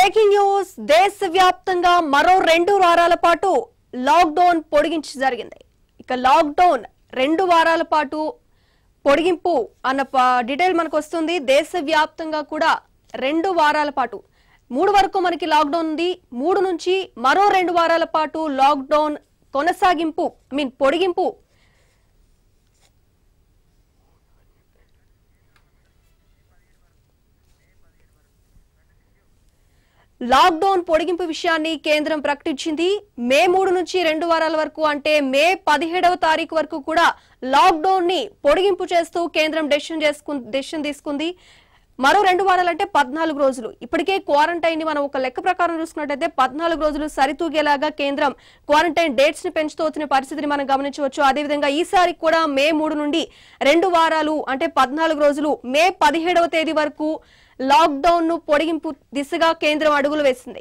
breaking news దేశవ్యాప్తంగా మరో రెండు వారాల పాటు లాక్డౌన్ పొడిగించి జరిగింది ఇక లాక్డౌన్ రెండు వారాల పాటు పొడిగింపు అన్న ప- డీటెయిల్ మనకు వస్తుంది దేశవ్యాప్తంగా కూడా రెండు వారాల పాటు మూడు వరకు మనకి లాక్డౌన్ ఉంది మూడు నుంచి మరో రెండు వారాల పాటు లాక్డౌన్ కొనసాగింపు ఐ మీన్ పొడిగింపు లాక్డౌన్ పొడిగింపు విషయాన్ని కేంద్రం ప్రకటించింది మే మూడు నుంచి రెండు వారాల వరకు అంటే మే పదిహేడవ తారీఖు వరకు కూడా లాక్డౌన్ ని పొడిగింపు చేస్తూ కేంద్రం డెసిషన్ చేసుకు డెసిషన్ తీసుకుంది మరో రెండు వారాలంటే పద్నాలుగు రోజులు ఇప్పటికే క్వారంటైన్ ని మనం ఒక లెక్క ప్రకారం చూసుకున్నట్టయితే పద్నాలుగు రోజులు సరితూగేలాగా కేంద్రం క్వారంటైన్ డేట్స్ ని పెంచుతూ వచ్చిన పరిస్థితిని మనం గమనించవచ్చు అదేవిధంగా ఈసారి కూడా మే మూడు నుండి రెండు వారాలు అంటే పద్నాలుగు రోజులు మే పదిహేడవ తేదీ వరకు లాక్డౌన్ ను పొడిగింపు దిశగా కేంద్రం అడుగులు వేసింది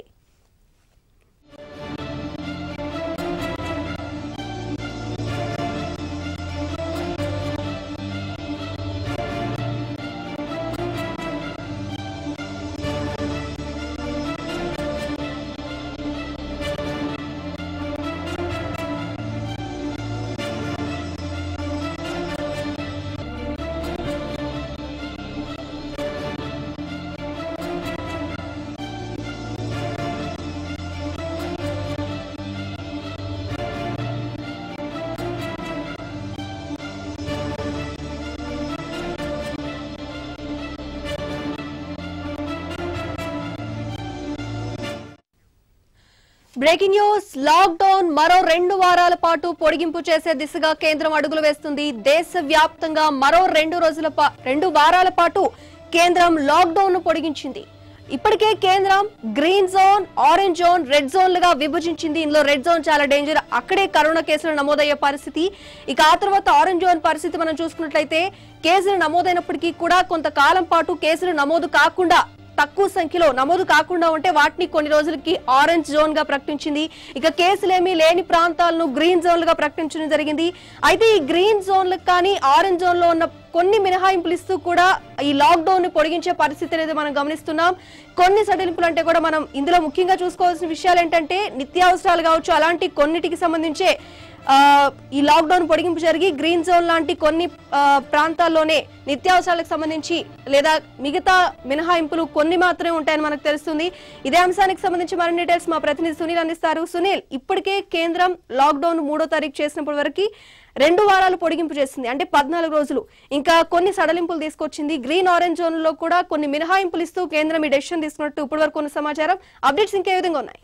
బ్రేకింగ్ న్యూస్ లాక్డౌన్ మరో రెండు వారాల పాటు పొడిగింపు చేసే దిశగా కేంద్రం అడుగులు వేస్తుంది దేశవ్యాప్తంగా మరో రెండు రోజుల పా- రెండు వారాల పాటు కేంద్రం లాక్డౌన్ ను పొడిగించింది ఇప్పటికే కేంద్రం green zone orange zone red జోన్లుగా విభజించింది ఇందులో రెడ్ జోన్ చాలా డేంజర్ అక్కడే కరోనా కేసులు నమోదయ్యే పరిస్థితి ఇక ఆ తర్వాత ఆరెంజ్ జోన్ పరిస్థితి మనం చూసుకున్నట్లయితే కేసులు నమోదైనప్పటికీ కూడా కొంతకాలం పాటు కేసులు నమోదు కాకుండా తక్కువ సంఖ్యలో నమోదు కాకుండా ఉంటే వాటిని కొన్ని రోజులకి ఆరెంజ్ జోన్ గా ప్రకటించింది ఇక కేసులేమీ లేని ప్రాంతాలను గ్రీన్ జోన్లుగా ప్రకటించడం జరిగింది అయితే ఈ గ్రీన్ జోన్లకు కానీ ఆరెంజ్ జోన్ లో ఉన్న కొన్ని మినహాయింపులు ఇస్తూ కూడా ఈ లాక్డౌన్ ని పొడిగించే పరిస్థితి అనేది మనం గమనిస్తున్నాం కొన్ని సడలింపులు అంటే కూడా మనం ఇందులో ముఖ్యంగా చూసుకోవాల్సిన విషయాలు ఏంటంటే నిత్యావసరాలు కావచ్చు అలాంటి కొన్నిటికి సంబంధించే ఆ, ఈ లాక్డౌన్ పొడిగింపు జరిగి గ్రీన్ జోన్ లాంటి కొన్ని ఆ, ప్రాంతాల్లోనే నిత్యావసరాలకు సంబంధించి లేదా మిగతా మినహాయింపులు కొన్ని మాత్రమే ఉంటాయని మనకు తెలుస్తుంది ఇదే అంశానికి సంబంధించి మరిన్ని డీటెయిల్స్ మా ప్రతినిధి సునీల్ అందిస్తారు సునీల్ ఇప్పటికే కేంద్రం లాక్డౌన్ మూడో తారీఖు చేసినప్పటి వరకు రెండు వారాలు పొడిగింపు చేసింది అంటే పద్నాలుగు రోజులు ఇంకా కొన్ని సడలింపులు తీసుకొచ్చింది గ్రీన్ ఆరెంజ్ జోన్ లో కూడా కొన్ని మినహాయింపులు ఇస్తూ కేంద్రం ఈ డెసిషన్ తీసుకున్నట్టు ఇప్పటి వరకు ఉన్న సమాచారం అప్డేట్స్ ఇంకే విధంగా ఉన్నాయి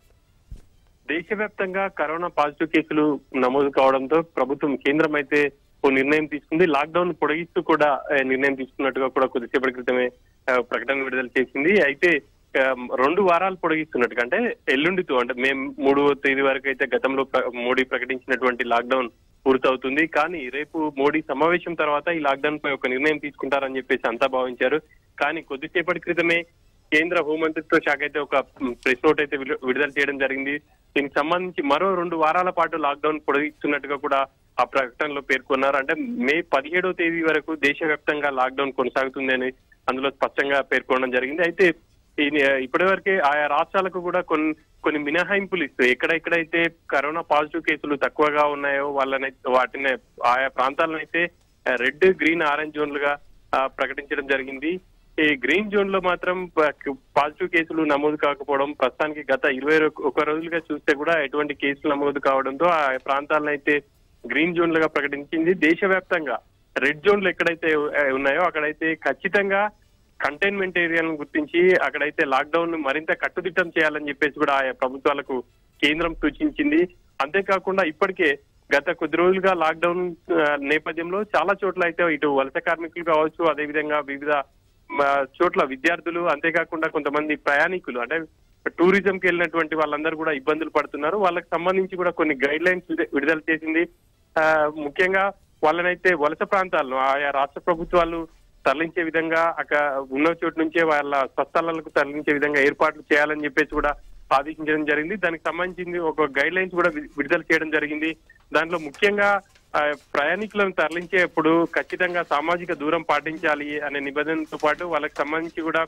దేశవ్యాప్తంగా కరోనా పాజిటివ్ కేసులు నమోదు కావడంతో ప్రభుత్వం కేంద్రం అయితే ఓ నిర్ణయం తీసుకుంది లాక్డౌన్ పొడిగిస్తూ కూడా ఆ, నిర్ణయం తీసుకున్నట్టుగా కూడా కొద్దిసేపటి క్రితమే ఆ, ప్రకటన విడుదల చేసింది అయితే ఆ, రెండు వారాలు పొడిగిస్తున్నట్టుగా అంటే ఎల్లుండితో అంటే మేము మూడవ తేదీ వరకు అయితే గతంలో ప్ర- మోడీ ప్రకటించినటువంటి లాక్డౌన్ పూర్తవుతుంది కానీ రేపు మోడీ సమావేశం తర్వాత ఈ లాక్డౌన్ పై ఒక నిర్ణయం తీసుకుంటారని చెప్పేసి అంతా భావించారు కానీ కొద్దిసేపటి క్రితమే కేంద్ర హోంమంత్రిత్వ శాఖ అయితే ఒక ప్రెస్ నోట్ అయితే విడు- విడుదల చేయడం జరిగింది దీనికి సంబంధించి మరో రెండు వారాల పాటు లాక్డౌన్ పొడిగిస్తున్నట్టుగా కూడా ఆ ప్రకటనలో పేర్కొన్నారు అంటే మే పదిహేడవ తేదీ వరకు దేశవ్యాప్తంగా లాక్డౌన్ కొనసాగుతుంది అని అందులో స్పష్టంగా పేర్కొనడం జరిగింది అయితే ఈ- ఇప్పటి వరకే ఆయా రాష్ట్రాలకు కూడా కొన్ని కొన్ని మినహాయింపులు ఇస్తూ ఎక్కడెక్కడైతే కరోనా పాజిటివ్ కేసులు తక్కువగా ఉన్నాయో వాళ్ళని వాటిని ఆయా ప్రాంతాలను అయితే రెడ్ గ్రీన్ ఆరెంజ్ జోన్లుగా ఆ, ప్రకటించడం జరిగింది ఈ గ్రీన్ జోన్ లో మాత్రం ప- పాజిటివ్ కేసులు నమోదు కాకపోవడం ప్రస్తుతానికి గత ఇరవై ఒక రోజులుగా చూస్తే కూడా ఎటువంటి కేసులు నమోదు కావడంతో ఆ ప్రాంతాలను అయితే గ్రీన్ జోన్లుగా ప్రకటించింది దేశవ్యాప్తంగా రెడ్ జోన్లు ఎక్కడైతే ఆ, ఉన్నాయో అక్కడైతే ఖచ్చితంగా కంటైన్మెంట్ ఏరియాలను గుర్తించి అక్కడైతే లాక్డౌన్ మరింత కట్టుదిట్టం చేయాలని చెప్పేసి కూడా ఆయా ప్రభుత్వాలకు కేంద్రం సూచించింది అంతేకాకుండా ఇప్పటికే గత కొద్ది రోజులుగా లాక్డౌన్ ఆ, నేపథ్యంలో చాలా చోట్ల అయితే ఇటు వలస కార్మికులు కావచ్చు అదేవిధంగా వివిధ ఆ, చోట్ల విద్యార్థులు అంతేకాకుండా కొంతమంది ప్రయాణికులు అంటే టూరిజం కి వెళ్ళినటువంటి వాళ్ళందరూ కూడా ఇబ్బందులు పడుతున్నారు వాళ్ళకి సంబంధించి కూడా కొన్ని గైడ్ లైన్స్ విడుదల చేసింది ఆ, ముఖ్యంగా వాళ్ళనైతే వలస ప్రాంతాలను ఆయా రాష్ట్ర ప్రభుత్వాలు తరలించే విధంగా అక్కడ ఉన్న చోటు నుంచే వాళ్ళ స్వస్థలాలకు తరలించే విధంగా ఏర్పాట్లు చేయాలని చెప్పేసి కూడా ఆదేశించడం జరిగింది దానికి సంబంధించి ఒక గైడ్ లైన్స్ కూడా వి- విడుదల చేయడం జరిగింది దాంట్లో ముఖ్యంగా ఆ, ప్రయాణికులను తరలించేప్పుడు ఖచ్చితంగా సామాజిక దూరం పాటించాలి అనే నిబంధనతో పాటు వాళ్ళకి సంబంధించి కూడా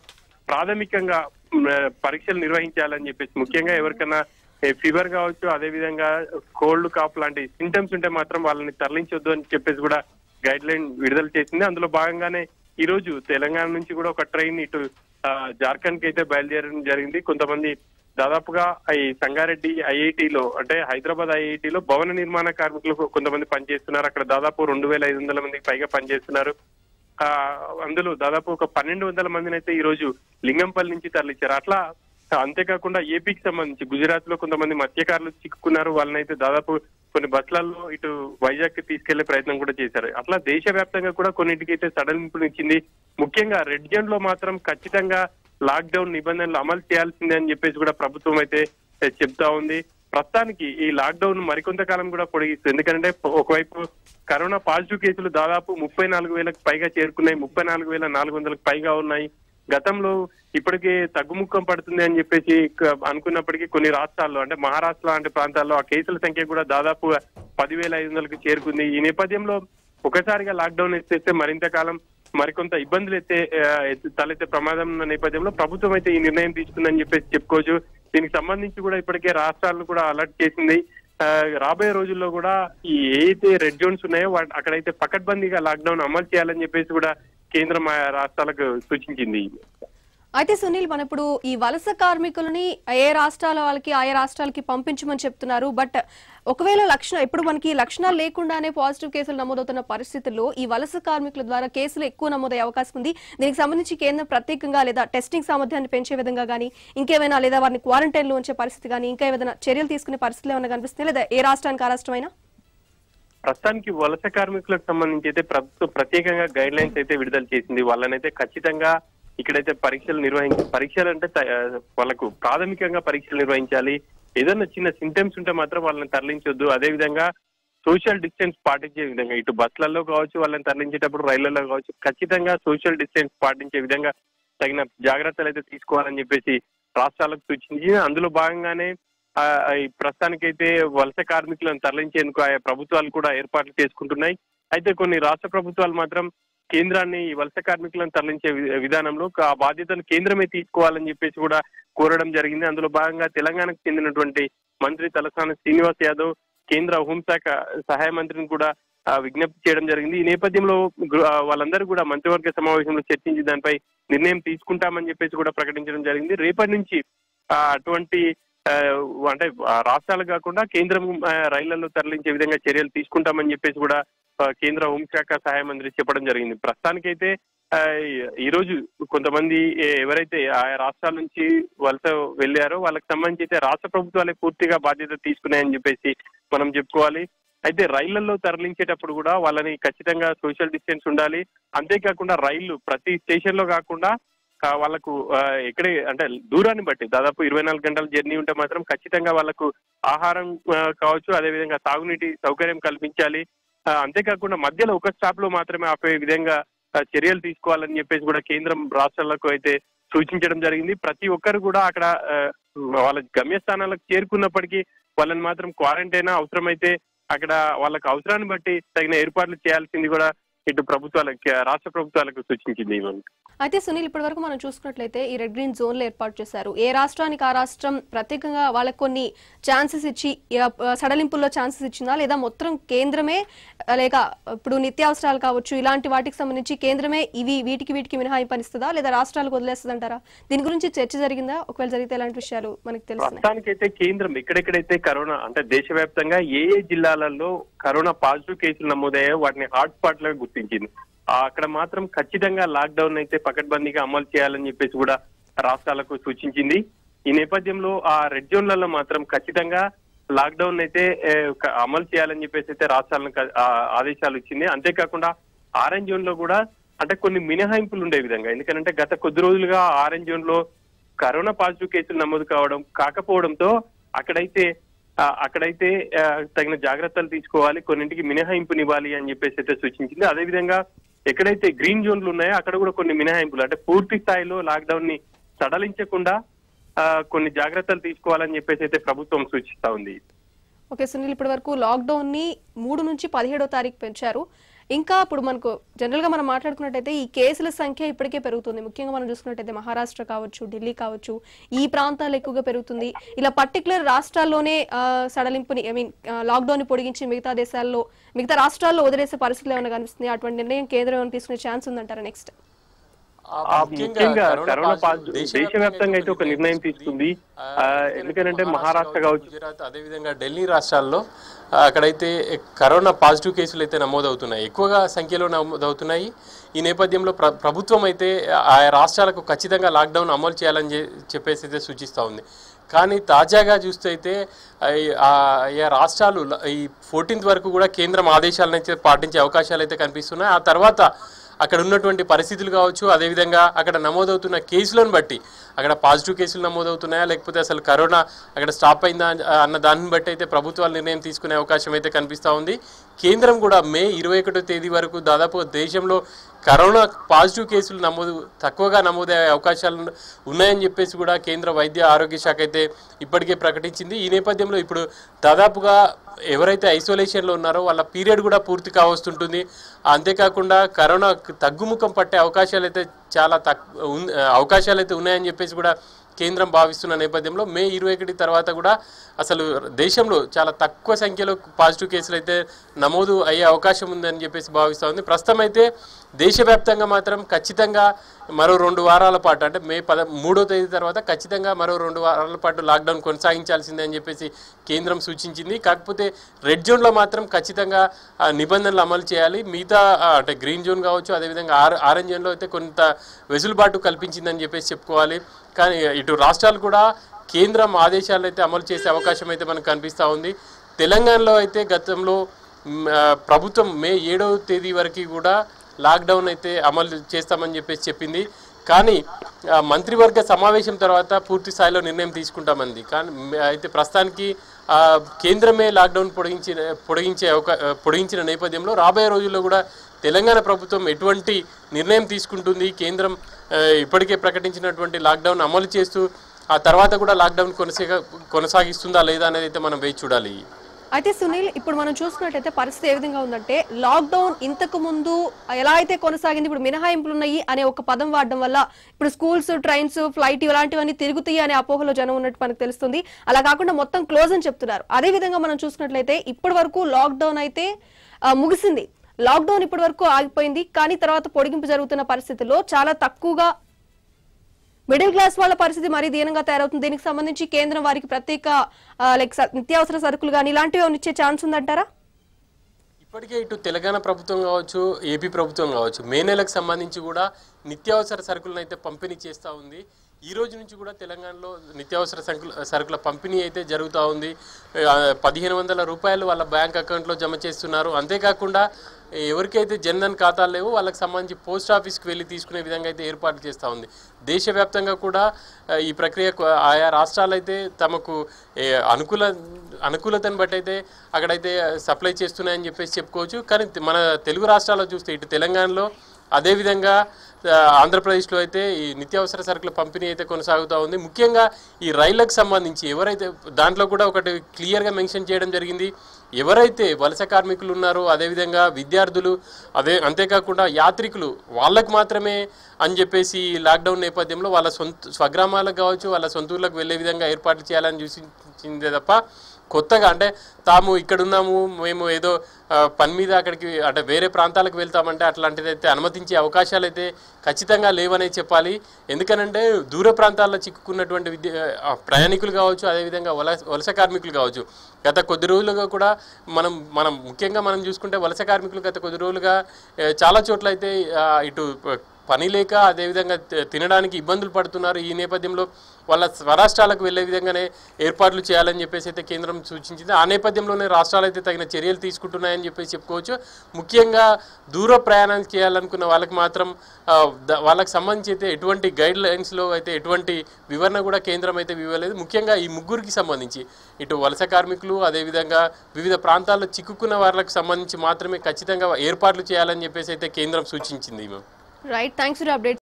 ప్రాథమికంగా మ్, పరీక్షలు నిర్వహించాలని చెప్పేసి ముఖ్యంగా ఎవరికైనా ఫీవర్ కావచ్చు అదే విధంగా కోల్డ్ కాఫ్ లాంటి సింటమ్స్ ఉంటే మాత్రం వాళ్ళని తరలించొద్దు అని చెప్పేసి కూడా గైడ్ లైన్ విడుదల చేసింది అందులో భాగంగానే ఈ రోజు తెలంగాణ నుంచి కూడా ఒక ట్రైన్ ఇటు ఆ, జార్ఖండ్ కి అయితే బయలుదేరడం జరిగింది కొంతమంది దాదాపుగా ఈ సంగారెడ్డి ఐఐటిలో అంటే హైదరాబాద్ ఐఐటిలో భవన నిర్మాణ కార్మికులు కొంతమంది పనిచేస్తున్నారు అక్కడ దాదాపు రెండు వేల ఐదు వందల మందికి పైగా పనిచేస్తున్నారు ఆ అందులో దాదాపు ఒక పన్నెండు వందల మందిని అయితే ఈ రోజు లింగంపల్లి నుంచి తరలించారు అట్లా అంతేకాకుండా ఏపీకి సంబంధించి గుజరాత్ లో కొంతమంది మత్స్యకారులు చిక్కుకున్నారు వాళ్ళనైతే దాదాపు కొన్ని బస్సులలో ఇటు వైజాగ్ కి తీసుకెళ్లే ప్రయత్నం కూడా చేశారు అట్లా దేశవ్యాప్తంగా కూడా కొన్నింటికి అయితే సడలింపునిచ్చింది ముఖ్యంగా రెడ్ జోన్ లో మాత్రం ఖచ్చితంగా లాక్ డౌన్ నిబంధనలు అమలు చేయాల్సిందే అని చెప్పేసి కూడా ప్రభుత్వం అయితే ఏ, చెప్తా ఉంది ప్రస్తుతానికి ఈ లాక్ డౌన్ మరికొంత కాలం కూడా పొడిగిస్తుంది ఎందుకంటే ఒకవైపు కరోనా పాజిటివ్ కేసులు దాదాపు ముప్పై నాలుగు వేలకు పైగా చేరుకున్నాయి ముప్పై నాలుగు వేల నాలుగు వందలకు పైగా ఉన్నాయి గతంలో ఇప్పటికే తగ్గుముఖం పడుతుంది అని చెప్పేసి క- అనుకున్నప్పటికీ కొన్ని రాష్ట్రాల్లో అంటే మహారాష్ట్ర లాంటి ప్రాంతాల్లో ఆ కేసుల సంఖ్య కూడా దాదాపు పదివేల ఐదు వందలకు చేరుకుంది ఈ నేపథ్యంలో ఒకసారిగా లాక్డౌన్ ఎత్తేస్తే మరింత కాలం మరికొంత ఇబ్బందులు ఎత్తే ఆ, ఎత్తి- తలెత్తే ప్రమాదం ఉన్న నేపథ్యంలో ప్రభుత్వం అయితే ఈ నిర్ణయం తీసుకుందని చెప్పేసి చెప్పుకోవచ్చు దీనికి సంబంధించి కూడా ఇప్పటికే రాష్ట్రాలను కూడా అలర్ట్ చేసింది ఆ, రాబోయే రోజుల్లో కూడా ఈ ఏదైతే రెడ్ జోన్స్ ఉన్నాయో వాటి అక్కడైతే పకడ్బందీగా లాక్డౌన్ అమలు చేయాలని చెప్పేసి కూడా కేంద్రం ఆ రాష్ట్రాలకు సూచించింది అయితే సునీల్ మన ఇప్పుడు ఈ వలస కార్మికులని ఏ రాష్ట్రాల వాళ్ళకి ఆయా రాష్ట్రాలకి పంపించమని చెప్తున్నారు బట్ ఒకవేళ లక్షణ ఇప్పుడు మనకి లక్షణాలు లేకుండానే పాజిటివ్ కేసులు నమోదవుతున్న పరిస్థితుల్లో ఈ వలస కార్మికుల ద్వారా కేసులు ఎక్కువ నమోదయ్యే అవకాశం ఉంది దీనికి సంబంధించి కేంద్రం ప్రత్యేకంగా లేదా టెస్టింగ్ సామర్థ్యాన్ని పెంచే విధంగా కానీ ఇంకేమైనా లేదా వారిని క్వారంటైన్ లో ఉంచే పరిస్థితి కానీ ఇంకా ఏదైనా చర్యలు తీసుకునే పరిస్థితులు ఏమైనా కనిపిస్తున్నాయి లేదా ఏ రాష్ట్రానికి ఆ రాష్ట్రమైనా ప్రస్తుతానికి వలస కార్మికులకు సంబంధించి అయితే ప్రభుత్వం ప్రత్యేకంగా గైడ్ లైన్స్ అయితే విడుదల చేసింది వాళ్ళనైతే ఖచ్చితంగా ఇక్కడైతే పరీక్షలు నిర్వహించి పరీక్షలు అంటే త- ఆ, వాళ్ళకు ప్రాథమికంగా పరీక్షలు నిర్వహించాలి ఏదైనా చిన్న సింటమ్స్ ఉంటే మాత్రం వాళ్ళని తరలించొద్దు అదే విధంగా సోషల్ డిస్టెన్స్ పాటించే విధంగా ఇటు బస్సులలో కావచ్చు వాళ్ళని తరలించేటప్పుడు రైళ్లలో కావచ్చు ఖచ్చితంగా సోషల్ డిస్టెన్స్ పాటించే విధంగా తగిన జాగ్రత్తలు అయితే తీసుకోవాలని చెప్పేసి రాష్ట్రాలకు సూచించి అందులో భాగంగానే ఆ, ఈ ప్రస్తుతానికైతే వలస కార్మికులను తరలించేందుకు ఆయా ప్రభుత్వాలు కూడా ఏర్పాట్లు చేసుకుంటున్నాయి అయితే కొన్ని రాష్ట్ర ప్రభుత్వాలు మాత్రం కేంద్రాన్ని ఈ వలస కార్మికులను తరలించే వి- విధానంలో ఆ బాధ్యతను కేంద్రమే తీసుకోవాలని చెప్పేసి కూడా కోరడం జరిగింది అందులో భాగంగా తెలంగాణకు చెందినటువంటి మంత్రి తలసాని శ్రీనివాస్ యాదవ్ కేంద్ర హోంశాఖ సహాయ మంత్రిని కూడా ఆ, విజ్ఞప్తి చేయడం జరిగింది ఈ నేపథ్యంలో గృ- ఆ, వాళ్ళందరూ కూడా మంత్రివర్గ సమావేశంలో చర్చించి దానిపై నిర్ణయం తీసుకుంటామని చెప్పేసి కూడా ప్రకటించడం జరిగింది రేపటి నుంచి ఆ, అటువంటి ఆ, అంటే ఆ, రాష్ట్రాలు కాకుండా కేంద్రం ఆ, రైళ్లలో తరలించే విధంగా చర్యలు తీసుకుంటామని చెప్పేసి కూడా ఆ, కేంద్ర హోంశాఖ సహాయ మంత్రి చెప్పడం జరిగింది ప్రస్తుతానికైతే ఆ, ఈ రోజు కొంతమంది ఏ- ఎవరైతే ఆయా రాష్ట్రాల నుంచి వలస వెళ్ళారో వాళ్ళకి సంబంధించి అయితే రాష్ట్ర ప్రభుత్వాలే పూర్తిగా బాధ్యత తీసుకున్నాయని చెప్పేసి మనం చెప్పుకోవాలి అయితే రైళ్లలో తరలించేటప్పుడు కూడా వాళ్ళని ఖచ్చితంగా సోషల్ డిస్టెన్స్ ఉండాలి అంతేకాకుండా రైళ్లు ప్రతి స్టేషన్ లో కాకుండా ఆ, వాళ్ళకు ఆ, ఎక్కడే అంటే దూరాన్ని బట్టి దాదాపు ఇరవై నాలుగు గంటల జర్నీ ఉంటే మాత్రం ఖచ్చితంగా వాళ్ళకు ఆహారం ఆ, కావచ్చు అదేవిధంగా తాగునీటి సౌకర్యం కల్పించాలి ఆ, అంతేకాకుండా మధ్యలో ఒక స్టాప్ లో మాత్రమే ఆపే విధంగా ఆ, చర్యలు తీసుకోవాలని చెప్పేసి కూడా కేంద్రం రాష్ట్రాలకు అయితే సూచించడం జరిగింది ప్రతి ఒక్కరు కూడా అక్కడ ఆ, వాళ్ళ గమ్యస్థానాలకు చేరుకున్నప్పటికీ వాళ్ళని మాత్రం క్వారంటైన్ అవసరమైతే అక్కడ వాళ్ళకి అవసరాన్ని బట్టి తగిన ఏర్పాట్లు చేయాల్సింది కూడా ఇటు ప్రభుత్వాలకు రాష్ట్ర ప్రభుత్వాలకు సూచించింది ఇవన్నీ అయితే సునీల్ ఇప్పటి వరకు మనం చూసుకున్నట్లయితే ఈ రెడ్ గ్రీన్ జోన్లు ఏర్పాటు చేశారు ఏ రాష్ట్రానికి ఆ రాష్ట్రం ప్రత్యేకంగా వాళ్ళకి కొన్ని ఛాన్సెస్ ఇచ్చి ఆ, సడలింపుల్లో ఛాన్సెస్ ఇచ్చిందా లేదా మొత్తం కేంద్రమే ఆ, లేక ఇప్పుడు నిత్యావసరాలు కావచ్చు ఇలాంటి వాటికి సంబంధించి కేంద్రమే ఇవి వీటికి వీటికి మినహాయింపు అనిస్తుందా లేదా రాష్ట్రాలకు వదిలేస్తుందంటారా దీని గురించి చర్చ జరిగిందా ఒకవేళ జరిగితే ఎలాంటి విషయాలు మనకి తెలుస్తున్నాయి ప్రస్తుతానికైతే కేంద్రం ఎక్కడెక్కడైతే కరోనా అంటే దేశవ్యాప్తంగా ఏ ఏ జిల్లాలలో కరోనా పాజిటివ్ కేసులు నమోదయ్యాయో వాటిని హాట్ స్పాట్ లుగా గుర్తించింది ఆ, అక్కడ మాత్రం ఖచ్చితంగా లాక్ డౌన్ అయితే పకడ్బందీగా అమలు చేయాలని చెప్పేసి కూడా రాష్ట్రాలకు సూచించింది ఈ నేపథ్యంలో ఆ రెడ్ జోన్లలో మాత్రం ఖచ్చితంగా లాక్ డౌన్ అయితే ఏ, క- అమలు చేయాలని చెప్పేసి అయితే రాష్ట్రాలకు క- ఆ, ఆదేశాలు ఇచ్చింది అంతేకాకుండా ఆరెంజ్ జోన్ లో కూడా అంటే కొన్ని మినహాయింపులు ఉండే విధంగా ఎందుకంటే గత కొద్ది రోజులుగా ఆరెంజ్ జోన్ లో కరోనా పాజిటివ్ కేసులు నమోదు కావడం కాకపోవడంతో అక్కడైతే ఆ, అక్కడైతే ఆ, తగిన జాగ్రత్తలు తీసుకోవాలి కొన్నింటికి మినహాయింపునివ్వాలి అని చెప్పేసి అయితే సూచించింది అదేవిధంగా ఎక్కడైతే గ్రీన్ జోన్లు ఉన్నాయో అక్కడ కూడా కొన్ని మినహాయింపులు అంటే పూర్తి స్థాయిలో లాక్డౌన్ ని సడలించకుండా ఆ, కొన్ని జాగ్రత్తలు తీసుకోవాలని చెప్పేసి అయితే ప్రభుత్వం సూచిస్తా ఉంది ఓకే సునీల్ ఇప్పటి వరకు లాక్డౌన్ ని మూడు నుంచి పదిహేడో తారీఖు పెంచారు ఇంకా ఇప్పుడు మనకు జనరల్ గా మనం మాట్లాడుకున్నట్టయితే ఈ కేసుల సంఖ్య ఇప్పటికే పెరుగుతుంది ముఖ్యంగా మనం చూసుకున్నట్టయితే మహారాష్ట్ర కావచ్చు ఢిల్లీ కావచ్చు ఈ ప్రాంతాలు ఎక్కువగా పెరుగుతుంది ఇలా పర్టికులర్ రాష్ట్రాల్లోనే ఆ, సడలింపుని ఐ మీన్ లాక్డౌన్ ని పొడిగించి మిగతా దేశాల్లో మిగతా రాష్ట్రాల్లో వదిలేసే పరిస్థితులు ఏమైనా కనిపిస్తుంది అటువంటి నిర్ణయం కేంద్రం ఏమైనా తీసుకునే ఛాన్స్ ఉందంటారా నెక్స్ట్ ఆ ముఖ్యంగా కరోనా పాజిటివ్ దేశవ్యాప్తంగా అయితే ఒక నిర్ణయం తీసుకుంది ఆ, ఎందుకంటే మహారాష్ట్ర కావచ్చు గుజరాత్ అదేవిధంగా ఢిల్లీ రాష్ట్రాల్లో ఆ, అక్కడైతే కరోనా పాజిటివ్ కేసులు అయితే నమోదవుతున్నాయి ఎక్కువగా సంఖ్యలో నమోదవుతున్నాయి ఈ నేపథ్యంలో ప్ర ప్రభుత్వం అయితే ఆయా రాష్ట్రాలకు ఖచ్చితంగా లాక్డౌన్ అమలు చేయాలని చె- చెప్పేసి అయితే సూచిస్తూ ఉంది కానీ తాజాగా చూస్తే అయితే ఐ- ఆ ఆయా రాష్ట్రాలు ల- ఈ ఫోర్టీన్త్ వరకు కూడా కేంద్రం ఆదేశాలను అయితే పాటించే అవకాశాలు అయితే కనిపిస్తున్నాయి ఆ తర్వాత అక్కడ ఉన్నటువంటి పరిస్థితులు కావచ్చు అదేవిధంగా అక్కడ నమోదవుతున్న కేసులను బట్టి అక్కడ పాజిటివ్ కేసులు నమోదవుతున్నాయా లేకపోతే అసలు కరోనా అక్కడ స్టాప్ అయిందా అని- అన్న దాన్ని బట్టి అయితే ప్రభుత్వాలు నిర్ణయం తీసుకునే అవకాశం అయితే కనిపిస్తూ ఉంది కేంద్రం కూడా మే ఇరవై ఒకటో తేదీ వరకు దాదాపు దేశంలో కరోనా పాజిటివ్ కేసులు నమోదు తక్కువగా నమోదయ్యే అవకాశాలు ఉన్నాయని చెప్పేసి కూడా కేంద్ర వైద్య ఆరోగ్య శాఖ అయితే ఇప్పటికే ప్రకటించింది ఈ నేపథ్యంలో ఇప్పుడు దాదాపుగా ఎవరైతే ఐసోలేషన్లో ఉన్నారో వాళ్ళ పీరియడ్ కూడా పూర్తి కావస్తుంటుంది అంతేకాకుండా కరోనా తగ్గుముఖం పట్టే అవకాశాలు అయితే చాలా తక్కువ అవకాశాలు అయితే ఉన్నాయని చెప్పేసి కూడా కేంద్రం భావిస్తున్న నేపథ్యంలో మే ఇరవై ఒకటి తర్వాత కూడా అసలు దేశంలో చాలా తక్కువ సంఖ్యలో పాజిటివ్ కేసులు అయితే నమోదు అయ్యే అవకాశం ఉందని చెప్పేసి భావిస్తూ ఉంది ప్రస్తుతం అయితే దేశవ్యాప్తంగా మాత్రం ఖచ్చితంగా మరో రెండు వారాల పాటు అంటే మే పద మూడో తేదీ తర్వాత ఖచ్చితంగా మరో రెండు వారాల పాటు లాక్డౌన్ కొనసాగించాల్సిందే అని చెప్పేసి కేంద్రం సూచించింది కాకపోతే రెడ్ జోన్లో మాత్రం ఖచ్చితంగా ఆ, నిబంధనలు అమలు చేయాలి మిగతా ఆ, అంటే గ్రీన్ జోన్ కావచ్చు అదేవిధంగా ఆర్ ఆరెంజ్ జోన్లో అయితే కొంత వెసులుబాటు కల్పించిందని చెప్పేసి చెప్పుకోవాలి కానీ ఇటు రాష్ట్రాలు కూడా కేంద్రం ఆదేశాలు అయితే అమలు చేసే అవకాశం అయితే మనకు కనిపిస్తూ ఉంది తెలంగాణలో అయితే గతంలో మ్, ఆ, ప్రభుత్వం మే ఏడవ తేదీ వరకు కూడా లాక్డౌన్ అయితే అమలు చేస్తామని చెప్పేసి చెప్పింది కానీ ఆ, మంత్రివర్గ సమావేశం తర్వాత పూర్తి స్థాయిలో నిర్ణయం తీసుకుంటామంది కానీ మ్, అయితే ప్రస్తుతానికి ఆ, కేంద్రమే లాక్డౌన్ పొడిగించిన పొడిగించే అవకా పొడిగించిన నేపథ్యంలో రాబోయే రోజుల్లో కూడా తెలంగాణ ప్రభుత్వం ఎటువంటి నిర్ణయం తీసుకుంటుంది కేంద్రం ఆ, ఇప్పటికే ప్రకటించినటువంటి లాక్డౌన్ అమలు చేస్తూ ఆ తర్వాత కూడా లాక్డౌన్ కొనసాగ కొనసాగిస్తుందా లేదా అనేది అయితే మనం వేచి చూడాలి అయితే సునీల్ ఇప్పుడు మనం చూసుకున్నట్టయితే పరిస్థితి ఏ విధంగా ఉందంటే లాక్డౌన్ ఇంతకు ముందు ఎలా అయితే కొనసాగింది ఇప్పుడు మినహాయింపులు ఉన్నాయి అనే ఒక పదం వాడడం వల్ల ఇప్పుడు స్కూల్స్ ట్రైన్స్ ఫ్లైట్ ఇలాంటివన్నీ తిరుగుతాయి అనే అపోహలో జనం ఉన్నట్టు మనకు తెలుస్తుంది అలా కాకుండా మొత్తం క్లోజ్ అని చెప్తున్నారు అదే విధంగా మనం చూసుకున్నట్లయితే ఇప్పటి వరకు లాక్డౌన్ అయితే ఆ, ముగిసింది లాక్డౌన్ ఇప్పటి వరకు ఆగిపోయింది కానీ తర్వాత పొడిగింపు జరుగుతున్న పరిస్థితుల్లో చాలా తక్కువగా మిడిల్ క్లాస్ వాళ్ళ పరిస్థితి మరీ దీనంగా తయారవుతుంది దీనికి సంబంధించి కేంద్రం వారికి ప్రత్యేక లైక్ నిత్యావసర సరుకులు కానీ ఇలాంటివి ఏమైనా ఇచ్చే ఛాన్స్ ఉందంటారా ఇప్పటికే ఇటు తెలంగాణ ప్రభుత్వం కావచ్చు ఏపీ ప్రభుత్వం కావచ్చు మే నెలకు సంబంధించి కూడా నిత్యావసర సరుకులను అయితే పంపిణీ చేస్తూ ఉంది ఈ రోజు నుంచి కూడా తెలంగాణలో నిత్యావసర సరుకుల సరుకుల పంపిణీ అయితే జరుగుతూ ఉంది ఆ, పదిహేను వందల రూపాయలు వాళ్ళ బ్యాంక్ అకౌంట్లో జమ చేస్తున్నారు అంతేకాకుండా ఎవరికైతే జన్ధన్ ఖాతాలు లేవో వాళ్ళకి సంబంధించి పోస్ట్ ఆఫీస్కి వెళ్ళి తీసుకునే విధంగా అయితే ఏర్పాట్లు చేస్తూ ఉంది దేశవ్యాప్తంగా కూడా ఆ, ఈ ప్రక్రియ కొ- ఆయా రాష్ట్రాలు అయితే తమకు ఏ, అనుకూల అనుకూలతను బట్టి అయితే అక్కడైతే సప్లై చేస్తున్నాయని చెప్పేసి చెప్పుకోవచ్చు కానీ తె- మన తెలుగు రాష్ట్రాల్లో చూస్తే ఇటు తెలంగాణలో అదేవిధంగా ఆ, ఆంధ్రప్రదేశ్లో అయితే ఈ నిత్యావసర సరుకుల పంపిణీ అయితే కొనసాగుతూ ఉంది ముఖ్యంగా ఈ రైళ్లకు సంబంధించి ఎవరైతే దాంట్లో కూడా ఒకటి క్లియర్గా మెన్షన్ చేయడం జరిగింది ఎవరైతే వలస కార్మికులు ఉన్నారో అదేవిధంగా విద్యార్థులు అదే అంతేకాకుండా యాత్రికులు వాళ్ళకు మాత్రమే అని చెప్పేసి ఈ లాక్డౌన్ నేపథ్యంలో వాళ్ళ సొంత స్వగ్రామాలకు కావచ్చు వాళ్ళ సొంత ఊర్లకు వెళ్ళే విధంగా ఏర్పాట్లు చేయాలని చూసిందే తప్ప కొత్తగా అంటే తాము ఇక్కడ ఉన్నాము మేము ఏదో ఆ, పని మీద అక్కడికి అంటే వేరే ప్రాంతాలకు వెళ్తామంటే అట్లాంటిది అయితే అనుమతించే అవకాశాలు అయితే ఖచ్చితంగా లేవనే చెప్పాలి ఎందుకనంటే దూర ప్రాంతాల్లో చిక్కుకున్నటువంటి విద్య ఆ, ప్రయాణికులు కావచ్చు అదేవిధంగా వలస వలస కార్మికులు కావచ్చు గత కొద్ది రోజులుగా కూడా మనం మనం ముఖ్యంగా మనం చూసుకుంటే వలస కార్మికులు గత కొద్ది రోజులుగా ఏ, చాలా చోట్ల అయితే ఆ, ఇటు ప- పని లేక అదేవిధంగా తి- తినడానికి ఇబ్బందులు పడుతున్నారు ఈ నేపథ్యంలో వాళ్ళ స్వరాష్ట్రాలకు వెళ్ళే విధంగానే ఏర్పాట్లు చేయాలని చెప్పేసి అయితే కేంద్రం సూచించింది ఆ నేపథ్యంలోనే రాష్ట్రాలు అయితే తగిన చర్యలు తీసుకుంటున్నాయని చెప్పేసి చెప్పుకోవచ్చు ముఖ్యంగా దూర ప్రయాణం చేయాలనుకున్న వాళ్ళకి మాత్రం ఆ, ద- వాళ్ళకి సంబంధించి అయితే ఎటువంటి గైడ్ లైన్స్లో అయితే ఎటువంటి వివరణ కూడా కేంద్రం అయితే ఇవ్వలేదు ముఖ్యంగా ఈ ముగ్గురికి సంబంధించి ఇటు వలస కార్మికులు అదేవిధంగా వివిధ ప్రాంతాల్లో చిక్కుకున్న వాళ్ళకి సంబంధించి మాత్రమే ఖచ్చితంగా ఏర్పాట్లు చేయాలని చెప్పేసి అయితే కేంద్రం సూచించింది రైట్ థ్యాంక్స్ ఫర్ అప్డేట్